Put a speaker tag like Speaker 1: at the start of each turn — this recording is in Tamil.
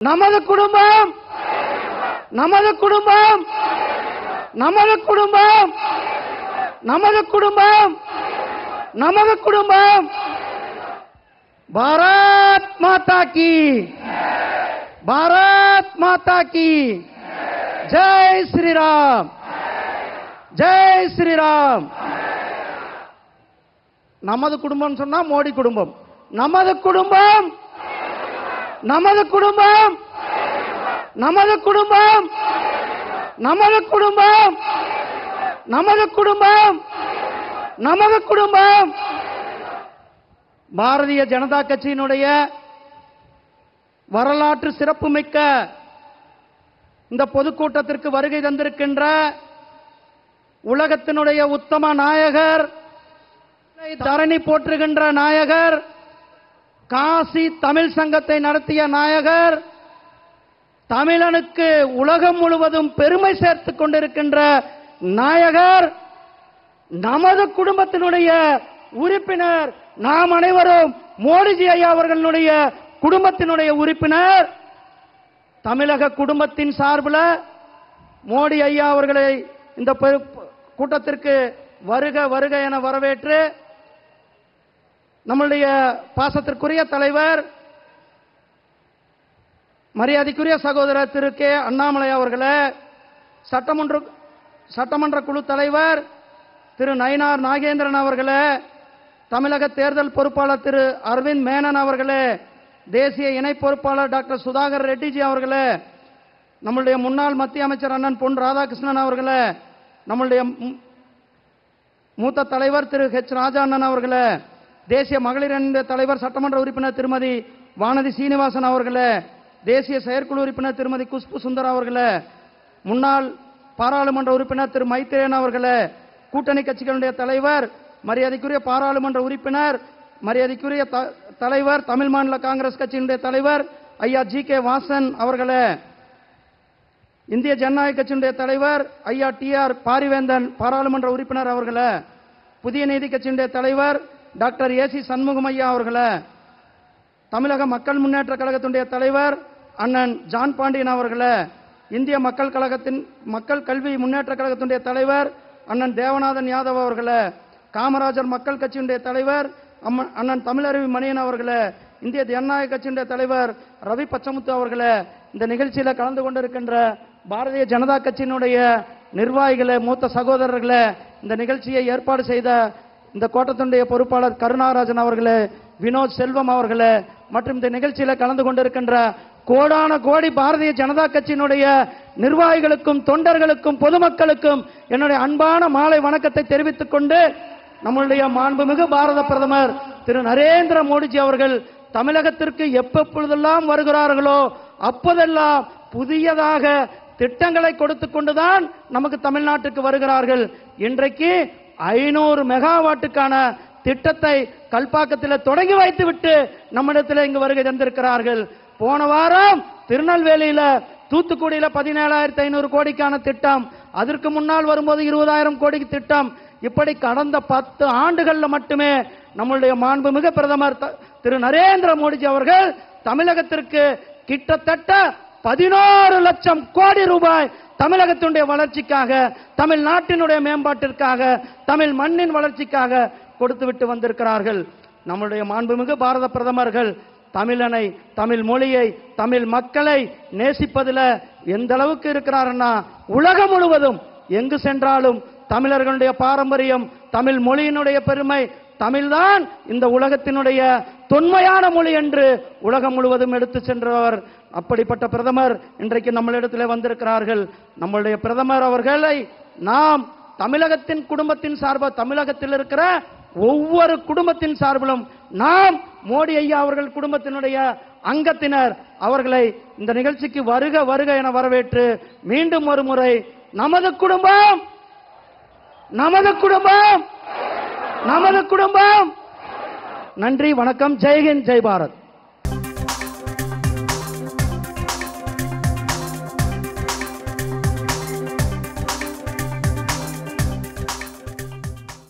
Speaker 1: நமது குடும்பம் நமது குடும்பம் நமது குடும்பம் நமது குடும்பம் நமது குடும்பம் பாரத் மாதா கி பாரத் மாதா கி ஜெய் ஸ்ரீராம் ஜெய் ஸ்ரீராம் நமது குடும்பம் சொன்னா மோடி குடும்பம் நமது குடும்பம் நமது குடும்பம் நமது குடும்பம் நமது குடும்பம் நமது குடும்பம் நமது குடும்பம் பாரதிய ஜனதா கட்சியினுடைய வரலாற்று சிறப்புமிக்க இந்த பொதுக்கூட்டத்திற்கு வருகை தந்திருக்கின்ற உலகத்தினுடைய உத்தம நாயகர் தரணி போற்றுகின்ற நாயகர் காசி தமிழ் சங்கத்தை நடத்திய நாயகர் தமிழனுக்கு உலகம் முழுவதும் பெருமை சேர்த்துக் கொண்டிருக்கின்ற நாயகர் நமது குடும்பத்தினுடைய உறுப்பினர் நாம் அனைவரும் மோடிஜி ஐயா அவர்களுடைய குடும்பத்தினுடைய உறுப்பினர் தமிழக குடும்பத்தின் சார்பில் மோடி ஐயா அவர்களை இந்த பெரு- கூட்டத்திற்கு வருக வருக என வரவேற்று நம்முடைய பாசத்திற்குரிய தலைவர் மரியாதைக்குரிய சகோதரர் திரு கே அண்ணாமலை அவர்களே சட்டமன்ற சட்டமன்ற குழு தலைவர் திரு நயினார் நாகேந்திரன் அவர்களே தமிழக தேர்தல் பொறுப்பாளர் திரு அரவிந்த் மேனன் அவர்களே தேசிய இணை பொறுப்பாளர் டாக்டர் சுதாகர் ரெட்டிஜி அவர்களே நம்மளுடைய முன்னாள் மத்திய அமைச்சர் அண்ணன் பொன் ராதாகிருஷ்ணன் அவர்களே நம்மளுடைய மு- மூத்த தலைவர் திரு ஹெச் ராஜா அண்ணன் அவர்களே தேசிய மகளிர் அணி தலைவர் சட்டமன்ற உறுப்பினர் திருமதி வானதி சீனிவாசன் அவர்களே தேசிய செயற்குழு உறுப்பினர் திருமதி குஷ்பு சுந்தர் அவர்களே முன்னாள் பாராளுமன்ற உறுப்பினர் திரு மைத்ரேயன் அவர்களே கூட்டணி கட்சிகளுடைய தலைவர் மரியாதைக்குரிய பாராளுமன்ற உறுப்பினர் மரியாதைக்குரிய த- தலைவர் தமிழ் மாநில காங்கிரஸ் கட்சியினுடைய தலைவர் ஐயா ஜி கே வாசன் அவர்களே இந்திய ஜனநாயக கட்சியினுடைய தலைவர் ஐயா டி ஆர் பாரிவேந்தன் பாராளுமன்ற உறுப்பினர் அவர்களே புதிய நீதி கட்சியினுடைய தலைவர் டாக்டர் ஏசி சண்முகம் ஐயா அவர்களே தமிழக மக்கள் முன்னேற்ற கழகத்தினுடைய தலைவர் அண்ணன் ஜான் பாண்டியன் அவர்களே இந்திய மக்கள் கழகத்தின் மக்கள் கல்வி முன்னேற்ற கழகத்தினுடைய தலைவர் அண்ணன் தேவநாதன் யாதவ் அவர்களே காமராஜர் மக்கள் கட்சியினுடைய தலைவர் அம்ம- அண்ணன் தமிழருவி மணியன் அவர்களே இந்திய ஜனநாயக கட்சியினுடைய தலைவர் ரவி பச்சமுத்து அவர்களே இந்த நிகழ்ச்சியில கலந்து கொண்டிருக்கின்ற பாரதிய ஜனதா கட்சியினுடைய நிர்வாகிகளே மூத்த சகோதரர்களே இந்த நிகழ்ச்சியை ஏற்பாடு செய்த இந்த கோட்டத்தினுடைய பொறுப்பாளர் கருணாராஜன் அவர்களே வினோத் செல்வம் அவர்களே மற்றும் இந்த நிகழ்ச்சியில கலந்து கொண்டிருக்கின்ற கோடான கோடி பாரதிய ஜனதா கட்சியினுடைய நிர்வாகிகளுக்கும் தொண்டர்களுக்கும் பொதுமக்களுக்கும் என்னுடைய அன்பான மாலை வணக்கத்தை தெரிவித்துக் கொண்டு நம்மளுடைய மாண்புமிகு பாரத பிரதமர் திரு நரேந்திர மோடிஜி அவர்கள் தமிழகத்திற்கு எப்பொழுதெல்லாம் வருகிறார்களோ அப்போதெல்லாம் புதியதாக திட்டங்களை கொடுத்துக் கொண்டுதான் நமக்கு தமிழ்நாட்டுக்கு வருகிறார்கள் இன்றைக்கு ஐநூறு மெகாவாட்டுக்கான திட்டத்தை கல்பாக்கத்தில் தொடங்கி வைத்துவிட்டு நம்மிடத்தில் இங்கு வருகை தந்திருக்கிறார்கள் போன வாரம் திருநெல்வேலியில தூத்துக்குடியில பதினேழாயிரத்தி ஐநூறு கோடிக்கான திட்டம் அதற்கு முன்னால் வரும்போது இருபதாயிரம் கோடிக்கு திட்டம் இப்படி கடந்த பத்து ஆண்டுகள்ல மட்டுமே நம்மளுடைய மாண்புமிகு பிரதமர் த- திரு நரேந்திர மோடிஜி அவர்கள் தமிழகத்திற்கு கிட்டத்தட்ட பதினோரு லட்சம் கோடி ரூபாய் தமிழகத்தினுடைய வளர்ச்சிக்காக தமிழ்நாட்டினுடைய மேம்பாட்டிற்காக தமிழ் மண்ணின் வளர்ச்சிக்காக கொடுத்துவிட்டு வந்திருக்கிறார்கள் நம்முடைய மாண்புமிகு பாரத பிரதமர்கள் தமிழனை தமிழ் மொழியை தமிழ் மக்களை நேசிப்பதில் எந்த அளவுக்கு இருக்கிறாருன்னா உலகம் முழுவதும் எங்கு சென்றாலும் தமிழர்களுடைய பாரம்பரியம் தமிழ் மொழியினுடைய பெருமை தமிழ்தான் இந்த உலகத்தினுடைய தொன்மையான மொழி என்று உலகம் முழுவதும் எடுத்து சென்றவர் அப்படிப்பட்ட பிரதமர் இன்றைக்கு நம்மளிடத்தில் வந்திருக்கிறார்கள் நம்மளுடைய பிரதமர் அவர்களை நாம் தமிழகத்தின் குடும்பத்தின் சார்பாக தமிழகத்தில் இருக்கிற ஒவ்வொரு குடும்பத்தின் சார்பிலும் நாம் மோடி ஐயா அவர்கள் குடும்பத்தினுடைய அங்கத்தினர் அவர்களை இந்த நிகழ்ச்சிக்கு வருக வருக என வரவேற்று மீண்டும் ஒரு முறை நமது குடும்பம் நமது குடும்பம் நமது குடும்பம் நன்றி வணக்கம் ஜெய்ஹிந்த் ஜெய் பாரத்